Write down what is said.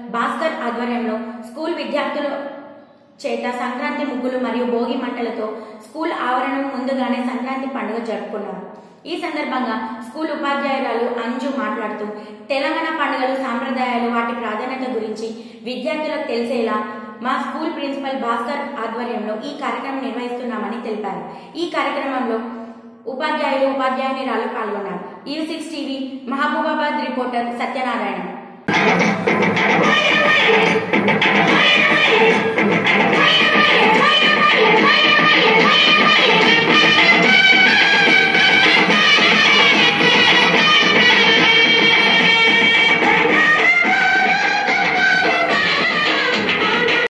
భాస్కర్ ఆధ్వర్యంలో స్కూల్ విద్యార్థుల చేత సంక్రాంతి ముగ్గులు మరియు భోగి మంటలతో స్కూల్ ఆవరణం ముందుగానే సంక్రాంతి పండుగ జరుపుకున్నారు ఈ సందర్భంగా స్కూల్ ఉపాధ్యాయురాలు అంజు మాట్లాడుతూ తెలంగాణ పండుగలు సాంప్రదాయాలు వాటి ప్రాధాన్యత గురించి విద్యార్థులకు తెలిసేలా మా స్కూల్ ప్రిన్సిపల్ భాస్కర్ ఆధ్వర్యంలో ఈ కార్యక్రమం నిర్వహిస్తున్నామని తెలిపారు ఈ కార్యక్రమంలో ఉపాధ్యాయులు ఉపాధ్యాయునిరాలు పాల్గొన్నారు ఈ six TV Mahabubabad reporter Satyanarayana